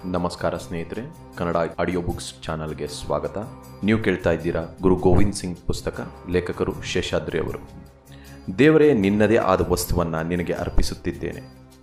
ನಮಸ್ಕಾರ ಸ್ನೇಹಿತರೆ Kannada audio books ಚಾನಲ್ಗೆ ಸ್ವಾಗತ ನೀವು ಕೇಳ್ತಾ ಇದ್ದೀರಾ ಗುರು ಗೋವಿಂದ್ ಸಿಂಗ್ ಪುಸ್ತಕ ಲೇಖಕರು ಶೇಷಾದ್ರಿ ಅವರು ದೇವರೇ ನಿನ್ನದೇ ಆದ ವಸ್ತುವನ್ನು ನಿನಗೆ ಅರ್ಪಿಸುತ್ತಿದ್ದೇನೆ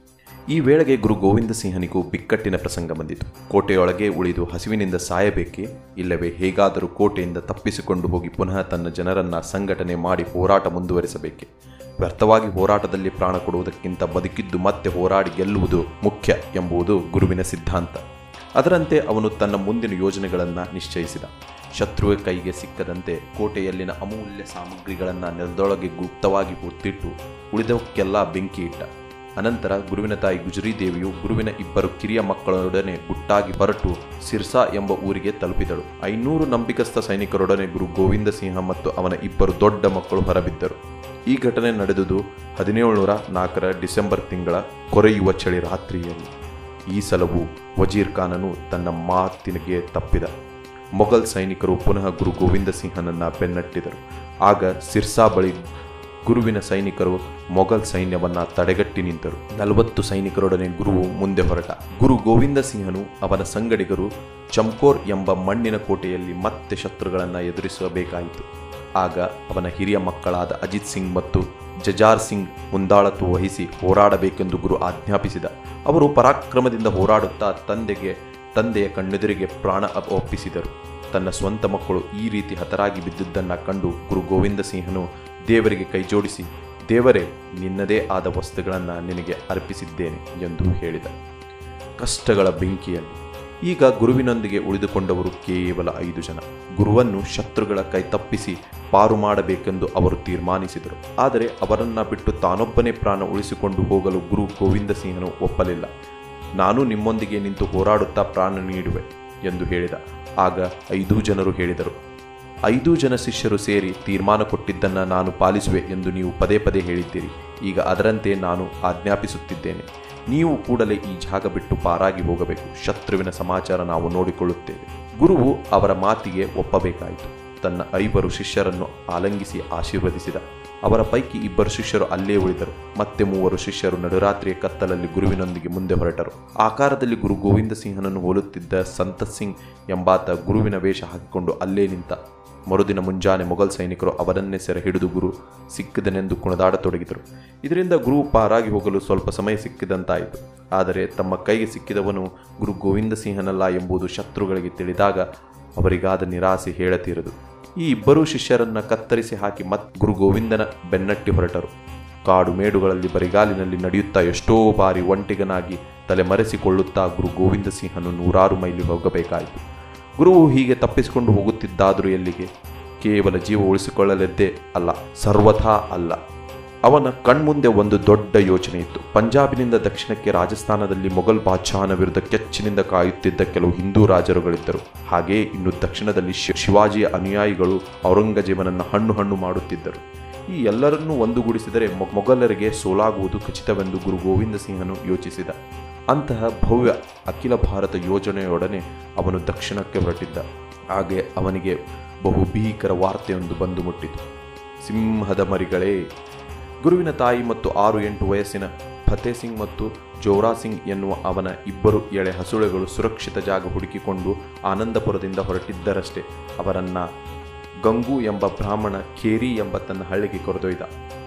ಈ ವೇಳೆಗೆ ಗುರು ಗೋವಿಂದ ಸಿಂಹನಿಗೂ ಬಿಕ್ಕಟ್ಟಿನ ಪ್ರಸಂಗ ಬಂದಿತು ಕೋಟೆಯೊಳಗೆ ಉಳಿದು ಹಸಿವಿನಿಂದ ಸಾಯಬೇಕೇ ಇಲ್ಲವೇ ಹೇಗಾದರೂ ಕೋಟೆಯಿಂದ ತಪ್ಪಿಸಿಕೊಂಡು ಹೋಗಿ ಪುನಃ ತನ್ನ ಜನರನ್ನ ಸಂಘಟನೆ ಮಾಡಿ ಹೋರಾಟ ಮುಂದುವರಿಸಬೇಕೆ ವ್ಯರ್ಥವಾಗಿ ಹೋರಾಟದಲ್ಲಿ ಪ್ರಾಣ ಕೊಡುವುದಕ್ಕಿಂತ ಬದುಕಿದ್ದು ಮತ್ತೆ ಹೋರಾಡಿ ಗೆಲ್ಲುವುದು ಮುಖ್ಯ ಎಂಬುದು ಗುರುವಿನ ಸಿದ್ಧಾಂತ ಅದರಂತೆ ಅವನು ತನ್ನ ಮುಂದಿನ ಯೋಜನೆಗಳನ್ನು ನಿಶ್ಚಯಿಸಿದ ಶತ್ರುವಿನ ಕೈಗೆ ಸಿಕ್ಕದಂತೆ ಕೋಟೆಯಲ್ಲಿನ ಅಮೂಲ್ಯ ಸಾಮಗ್ರಿಗಳನ್ನು ನೆಲದೊಳಗೆ ಗುಪ್ತವಾಗಿ ಹೊತ್ತಿಟ್ಟು ಉಳಿದವಕ್ಕೆಲ್ಲ ಬೆಂಕಿ ಇಟ್ಟ ಅನಂತರ ಗುರುವಿನ ತಾಯಿ ಗುಜರಿ ದೇವಿಯು ಗುರುವಿನ ಇಬ್ಬರು ಕಿರಿಯ ಮಕ್ಕಳೊಡನೆ ಗುಟ್ಟಾಗಿ ಹೊರಟು ಸಿರ್ಸಾ ಎಂಬ ಊರಿಗೆ ತಲುಪಿದಳು ಐನೂರು ನಂಬಿಕಸ್ಥ ಸೈನಿಕರೊಡನೆ ಗುರು ಗೋವಿಂದ ಸಿಂಹ ಮತ್ತು ಅವನ ಇಬ್ಬರು ದೊಡ್ಡ ಮಕ್ಕಳು ಹೊರಬಿದ್ದರು ಈ ಘಟನೆ ನಡೆದುದು ಹದಿನೇಳುನೂರ ನಾಲ್ಕರ ಡಿಸೆಂಬರ್ ತಿಂಗಳ ಕೊರೆಯುವ ಚಳಿ ರಾತ್ರಿಯಲ್ಲಿ ಈ ಸಲವು ವಜೀರ್ ಖಾನನು ತನ್ನ ಮಾತಿನಿಗೆ ತಪ್ಪಿದ ಮೊಘಲ್ ಸೈನಿಕರು ಪುನಃ ಗುರು ಗೋವಿಂದ ಸಿಂಹನನ್ನ ಬೆನ್ನಟ್ಟಿದರು ಆಗ ಸಿರ್ಸಾ ಬಳಿ ಗುರುವಿನ ಸೈನಿಕರು ಮೊಘಲ್ ಸೈನ್ಯವನ್ನ ತಡೆಗಟ್ಟಿ ನಿಂತರು ನಲವತ್ತು ಸೈನಿಕರೊಡನೆ ಗುರುವು ಮುಂದೆ ಹೊರಟ ಗುರು ಗೋವಿಂದ ಸಿಂಹನು ಅವನ ಸಂಗಡಿಗರು ಚಮ್ಕೋರ್ ಎಂಬ ಮಣ್ಣಿನ ಕೋಟೆಯಲ್ಲಿ ಮತ್ತೆ ಶತ್ರುಗಳನ್ನು ಎದುರಿಸಬೇಕಾಯಿತು ಆಗ ಅವನ ಹಿರಿಯ ಮಕ್ಕಳಾದ ಅಜಿತ್ ಸಿಂಗ್ ಮತ್ತು ಜಜಾರ್ ಸಿಂಗ್ ಮುಂದಾಳತ್ವ ವಹಿಸಿ ಹೋರಾಡಬೇಕೆಂದು ಗುರು ಆಜ್ಞಾಪಿಸಿದ ಅವರು ಪರಾಕ್ರಮದಿಂದ ಹೋರಾಡುತ್ತಾ ತಂದೆಗೆ ತಂದೆಯ ಕಣ್ಣೆದುರಿಗೆ ಪ್ರಾಣ ಅಪ್- ಒಪ್ಪಿಸಿದರು ತನ್ನ ಸ್ವಂತ ಮಕ್ಕಳು ಈ ರೀತಿ ಹತರಾಗಿ ಬಿದ್ದುದನ್ನು ಕಂಡು ಗುರು ಗೋವಿಂದ ಸಿಂಹನು ದೇವರಿಗೆ ಕೈಜೋಡಿಸಿ ದೇವರೇ ನಿನ್ನದೇ ಆದ ವಸ್ತುಗಳನ್ನು ನಿನಗೆ ಅರ್ಪಿಸಿದ್ದೇನೆ ಎಂದು ಹೇಳಿದ ಕಷ್ಟಗಳ ಬೆಂಕಿಯಲ್ಲಿ ಈಗ ಗುರುವಿನೊಂದಿಗೆ ಉಳಿದುಕೊಂಡವರು ಕೇವಲ ಐದು ಜನ ಗುರುವನ್ನು ಶತ್ರುಗಳ ಕೈ ತಪ್ಪಿಸಿ ಪಾರು ಮಾಡಬೇಕೆಂದು ಅವರು ತೀರ್ಮಾನಿಸಿದರು ಆದರೆ ಅವರನ್ನ ಬಿಟ್ಟು ತಾನೊಬ್ಬನೇ ಪ್ರಾಣ ಉಳಿಸಿಕೊಂಡು ಹೋಗಲು ಗುರು ಗೋವಿಂದ ಸಿಂಹನು ಒಪ್ಪಲಿಲ್ಲ ನಾನು ನಿಮ್ಮೊಂದಿಗೆ ನಿಂತು ಹೋರಾಡುತ್ತಾ ಪ್ರಾಣ ನೀಡುವೆ ಎಂದು ಹೇಳಿದ ಆಗ ಐದೂ ಜನರು ಹೇಳಿದರು ಐದು ಜನ ಶಿಷ್ಯರು ಸೇರಿ ತೀರ್ಮಾನ ಕೊಟ್ಟಿದ್ದನ್ನು ನಾನು ಪಾಲಿಸುವೆ ಎಂದು ನೀವು ಪದೇ ಪದೇ ಹೇಳಿದ್ದೀರಿ ಈಗ ಅದರಂತೆ ನಾನು ಆಜ್ಞಾಪಿಸುತ್ತಿದ್ದೇನೆ ನೀವು ಕೂಡಲೇ ಈ ಜಾಗ ಬಿಟ್ಟು ಪಾರಾಗಿ ಹೋಗಬೇಕು ಶತ್ರುವಿನ ಸಮಾಚಾರ ನಾವು ನೋಡಿಕೊಳ್ಳುತ್ತೇವೆ ಗುರುವು ಅವರ ಮಾತಿಗೆ ಒಪ್ಪಬೇಕಾಯಿತು ತನ್ನ ಐವರು ಶಿಷ್ಯರನ್ನು ಆಲಂಗಿಸಿ ಆಶೀರ್ವದಿಸಿದ ಅವರ ಪೈಕಿ ಇಬ್ಬರು ಶಿಷ್ಯರು ಅಲ್ಲೇ ಉಳಿದರು ಮತ್ತೆ ಮೂವರು ಶಿಷ್ಯರು ನಡುರಾತ್ರಿಯ ಕತ್ತಲಲ್ಲಿ ಗುರುವಿನೊಂದಿಗೆ ಮುಂದೆ ಹೊರಟರು ಆಕಾರದಲ್ಲಿ ಗುರು ಗೋವಿಂದ ಸಿಂಹನನ್ನು ಹೋಲುತ್ತಿದ್ದ ಸಂತತ್ ಸಿಂಗ್ ಎಂಬಾತ ಗುರುವಿನ ವೇಷ ಹಾಕಿಕೊಂಡು ಅಲ್ಲೇ ನಿಂತ ಮರುದಿನ ಮುಂಜಾನೆ ಮೊಘಲ್ ಸೈನಿಕರು ಅವರನ್ನೇ ಸೆರೆ ಹಿಡಿದು ಗುರು ಸಿಕ್ಕಿದನೆಂದು ಕುಣಿದಾಡತೊಡಗಿದರು ಇದರಿಂದ ಗುರು ಪಾರಾಗಿ ಹೋಗಲು ಸ್ವಲ್ಪ ಸಮಯ ಸಿಕ್ಕಿದಂತಾಯಿತು ಆದರೆ ತಮ್ಮ ಕೈಗೆ ಸಿಕ್ಕಿದವನು ಗುರು ಗೋವಿಂದ ಸಿಂಹನಲ್ಲ ಎಂಬುದು ಶತ್ರುಗಳಿಗೆ ತಿಳಿದಾಗ ಅವರಿಗಾದ ನಿರಾಸೆ ಹೇಳತೀರದು ಈ ಇಬ್ಬರೂ ಶಿಷ್ಯರನ್ನ ಕತ್ತರಿಸಿ ಹಾಕಿ ಮತ್ ಗುರು ಗೋವಿಂದನ ಬೆನ್ನಟ್ಟಿ ಹೊರಟರು ಕಾಡು ಮೇಡುಗಳಲ್ಲಿ ಬರಿಗಾಲಿನಲ್ಲಿ ನಡೆಯುತ್ತಾ ಎಷ್ಟೋ ಬಾರಿ ಒಂಟಿಗನಾಗಿ ತಲೆಮರೆಸಿಕೊಳ್ಳುತ್ತಾ ಗುರು ಗೋವಿಂದ ಸಿಂಹನು ನೂರಾರು ಮೈಲಿ ಹೋಗಬೇಕಾಯಿತು ಗುರುವು ಹೀಗೆ ತಪ್ಪಿಸಿಕೊಂಡು ಹೋಗುತ್ತಿದ್ದಾದರೂ ಎಲ್ಲಿಗೆ ಕೇವಲ ಜೀವ ಉಳಿಸಿಕೊಳ್ಳಲೆದ್ದೇ ಅಲ್ಲ ಸರ್ವಥಾ ಅಲ್ಲ ಅವನ ಕಣ್ಮುಂದೆ ಒಂದು ದೊಡ್ಡ ಯೋಚನೆ ಇತ್ತು ಪಂಜಾಬಿನಿಂದ ದಕ್ಷಿಣಕ್ಕೆ ರಾಜಸ್ಥಾನದಲ್ಲಿ ಮೊಘಲ್ ಬಾದ್ಶಾಹನ ವಿರುದ್ಧ ಕೆಚ್ಚಿನಿಂದ ಕಾಯುತ್ತಿದ್ದ ಕೆಲವು ಹಿಂದೂ ರಾಜರುಗಳಿದ್ದರು ಹಾಗೆಯೇ ಇನ್ನು ದಕ್ಷಿಣದಲ್ಲಿ ಶಿ- ಶಿವಾಜಿಯ ಅನುಯಾಯಿಗಳು ಔರಂಗಜೇಬನನ್ನು ಹಣ್ಣು ಹಣ್ಣು ಮಾಡುತ್ತಿದ್ದರು ಈ ಎಲ್ಲರನ್ನೂ ಒಂದುಗೂಡಿಸಿದರೆ ಮೊ- ಮೊಘಲರಿಗೆ ಸೋಲಾಗುವುದು ಖಚಿತವೆಂದು ಗುರು ಗೋವಿಂದ ಸಿಂಹನು ಯೋಚಿಸಿದ ಅಂತಹ ಭವ್ಯ ಅಖಿಲ ಭಾರತ ಯೋಜನೆಯೊಡನೆ ಅವನು ದಕ್ಷಿಣಕ್ಕೆ ಹೊರಟಿದ್ದ ಹಾಗೆ ಅವನಿಗೆ ಬಹು ಭೀಕರ ವಾರ್ತೆಯೊಂದು ಬಂದು ಮುಟ್ಟಿತು ಸಿಂಹದ ಮರಿಗಳೇ ಗುರುವಿನ ತಾಯಿ ಮತ್ತು ಆರು ಎಂಟು ವಯಸ್ಸಿನ ಫತೇ ಸಿಂಗ್ ಮತ್ತು ಜೋರಾ ಸಿಂಗ್ ಎನ್ನುವ ಅವನ ಇಬ್ಬರು ಎಳೆ ಹಸುಳೆಗಳು ಸುರಕ್ಷಿತ ಜಾಗ ಹುಡುಕಿಕೊಂಡು ಆನಂದಪುರದಿಂದ ಹೊರಟಿದ್ದರಷ್ಟೇ ಅವರನ್ನ ಗಂಗು ಎಂಬ ಬ್ರಾಹ್ಮಣ ಖೇರಿ ಎಂಬ ತನ್ನ ಹಳ್ಳಿಗೆ ಕರೆದೊಯ್ದ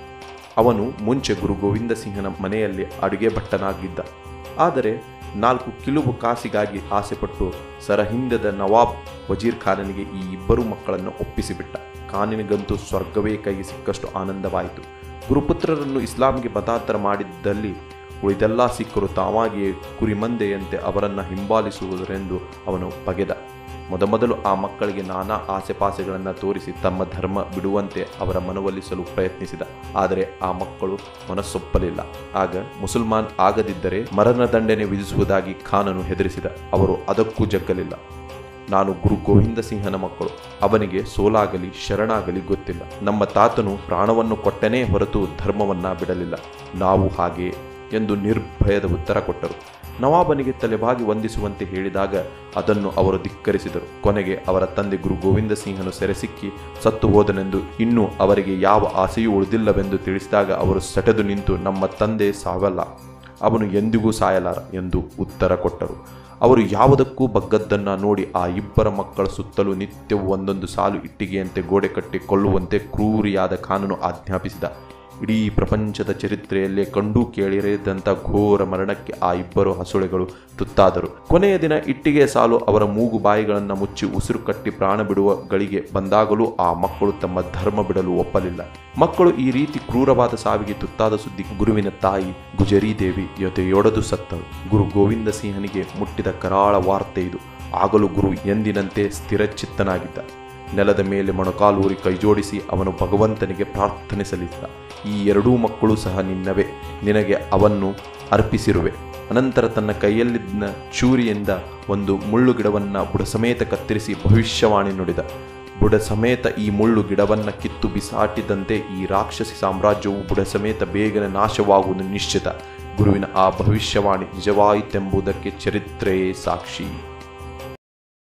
ಅವನು ಮುಂಚೆ ಗುರು ಗೋವಿಂದ ಸಿಂಹನ ಮನೆಯಲ್ಲಿ ಅಡುಗೆ ಭಟ್ಟನಾಗಿದ್ದ ಆದರೆ ನಾಲ್ಕು ಕಿಲುಬು ಕಾಸಿಗಾಗಿ ಆಸೆಪಟ್ಟು ಸರಹಿಂದದ ನವಾಬ್ ವಜೀರ್ ಖಾನನಿಗೆ ಈ ಇಬ್ಬರು ಮಕ್ಕಳನ್ನು ಒಪ್ಪಿಸಿಬಿಟ್ಟ ಖಾನಿನಿಗಂತೂ ಸ್ವರ್ಗವೇ ಕೈಗೆ ಸಿಕ್ಕಷ್ಟು ಆನಂದವಾಯಿತು ಗುರುಪುತ್ರರನ್ನು ಇಸ್ಲಾಂಗೆ ಮತಾಂತರ ಮಾಡಿದ್ದಲ್ಲಿ ಉಳಿದೆಲ್ಲ ಸಿಕ್ಕರು ತಾವಾಗಿಯೇ ಕುರಿಮಂದೆಯಂತೆ ಅವರನ್ನು ಹಿಂಬಾಲಿಸುವುದರೆಂದು ಅವನು ಬಗೆದ ಮೊದಮೊದಲು ಆ ಮಕ್ಕಳಿಗೆ ನಾನಾ ಆಸೆಪಾಸೆಗಳನ್ನು ತೋರಿಸಿ ತಮ್ಮ ಧರ್ಮ ಬಿಡುವಂತೆ ಅವರ ಮನವೊಲಿಸಲು ಪ್ರಯತ್ನಿಸಿದ ಆದರೆ ಆ ಮಕ್ಕಳು ಮನಸ್ಸೊಪ್ಪಲಿಲ್ಲ ಆಗ ಮುಸಲ್ಮಾನ್ ಆಗದಿದ್ದರೆ ಮರಣದಂಡನೆ ವಿಧಿಸುವುದಾಗಿ ಖಾನನು ಹೆದರಿಸಿದ ಅವರು ಅದಕ್ಕೂ ಜಗ್ಗಲಿಲ್ಲ ನಾನು ಗುರು ಗೋವಿಂದ ಸಿಂಹನ ಮಕ್ಕಳು ಅವನಿಗೆ ಸೋಲಾಗಲಿ ಶರಣಾಗಲಿ ಗೊತ್ತಿಲ್ಲ ನಮ್ಮ ತಾತನು ಪ್ರಾಣವನ್ನು ಕೊಟ್ಟನೇ ಹೊರತು ಧರ್ಮವನ್ನ ಬಿಡಲಿಲ್ಲ ನಾವು ಹಾಗೆ ಎಂದು ನಿರ್ಭಯದ ಉತ್ತರ ಕೊಟ್ಟರು ನವಾಬನಿಗೆ ತಲೆಬಾಗಿ ವಂದಿಸುವಂತೆ ಹೇಳಿದಾಗ ಅದನ್ನು ಅವರು ಧಿಕ್ಕರಿಸಿದರು ಕೊನೆಗೆ ಅವರ ತಂದೆ ಗುರು ಗೋವಿಂದ ಸಿಂಹನು ಸೆರೆಸಿಕ್ಕಿ ಸತ್ತು ಹೋದನೆಂದು ಇನ್ನೂ ಅವರಿಗೆ ಯಾವ ಆಸೆಯೂ ಉಳಿದಿಲ್ಲವೆಂದು ತಿಳಿಸಿದಾಗ ಅವರು ಸೆಟೆದು ನಿಂತು ನಮ್ಮ ತಂದೆ ಸಾವಲ್ಲ ಅವನು ಎಂದಿಗೂ ಸಾಯಲಾರ ಎಂದು ಉತ್ತರ ಕೊಟ್ಟರು ಅವರು ಯಾವುದಕ್ಕೂ ಬಗ್ಗದ್ದನ್ನ ನೋಡಿ ಆ ಇಬ್ಬರ ಮಕ್ಕಳ ಸುತ್ತಲೂ ನಿತ್ಯವೂ ಒಂದೊಂದು ಸಾಲು ಇಟ್ಟಿಗೆಯಂತೆ ಗೋಡೆ ಕಟ್ಟಿ ಕೊಳ್ಳುವಂತೆ ಕ್ರೂರಿಯಾದ ಕಾನೂನು ಆಜ್ಞಾಪಿಸಿದ ಇಡೀ ಪ್ರಪಂಚದ ಚರಿತ್ರೆಯಲ್ಲೇ ಕಂಡು ಕೇಳಿರದಂಥ ಘೋರ ಮರಣಕ್ಕೆ ಆ ಇಬ್ಬರು ಹಸುಳೆಗಳು ತುತ್ತಾದರು ಕೊನೆಯ ದಿನ ಇಟ್ಟಿಗೆ ಸಾಲು ಅವರ ಮೂಗು ಬಾಯಿಗಳನ್ನು ಮುಚ್ಚಿ ಉಸಿರು ಕಟ್ಟಿ ಪ್ರಾಣ ಬಿಡುವ ಗಳಿಗೆ ಬಂದಾಗಲೂ ಆ ಮಕ್ಕಳು ತಮ್ಮ ಧರ್ಮ ಬಿಡಲು ಒಪ್ಪಲಿಲ್ಲ ಮಕ್ಕಳು ಈ ರೀತಿ ಕ್ರೂರವಾದ ಸಾವಿಗೆ ತುತ್ತಾದ ಸುದ್ದಿ ಗುರುವಿನ ತಾಯಿ ಗುಜರಿ ದೇವಿ ಯೊಡೆದು ಸತ್ತಳು ಗುರು ಗೋವಿಂದ ಸಿಂಹನಿಗೆ ಮುಟ್ಟಿದ ಕರಾಳ ವಾರ್ತೆ ಇದು ಆಗಲೂ ಗುರು ಎಂದಿನಂತೆ ಸ್ಥಿರಚಿತ್ತನಾಗಿದ್ದ ನೆಲದ ಮೇಲೆ ಮೊಣಕಾಲೂರಿ ಕೈಜೋಡಿಸಿ ಅವನು ಭಗವಂತನಿಗೆ ಪ್ರಾರ್ಥನೆ ಸಲ್ಲಿಸಿದ ಈ ಎರಡೂ ಮಕ್ಕಳು ಸಹ ನಿನ್ನವೇ ನಿನಗೆ ಅವನ್ನು ಅರ್ಪಿಸಿರುವೆ ಅನಂತರ ತನ್ನ ಕೈಯಲ್ಲಿದ್ದ ಚೂರಿಯಿಂದ ಒಂದು ಮುಳ್ಳು ಗಿಡವನ್ನು ಬುಡಸಮೇತ ಕತ್ತರಿಸಿ ಭವಿಷ್ಯವಾಣಿ ನುಡಿದ ಬುಡ ಸಮೇತ ಈ ಮುಳ್ಳು ಗಿಡವನ್ನು ಕಿತ್ತು ಬಿಸಾಟಿದಂತೆ ಈ ರಾಕ್ಷಸಿ ಸಾಮ್ರಾಜ್ಯವು ಬುಡ ಸಮೇತ ಬೇಗನೆ ನಾಶವಾಗುವುದು ನಿಶ್ಚಿತ ಗುರುವಿನ ಆ ಭವಿಷ್ಯವಾಣಿ ನಿಜವಾಯಿತೆಂಬುದಕ್ಕೆ ಚರಿತ್ರೆಯೇ ಸಾಕ್ಷಿ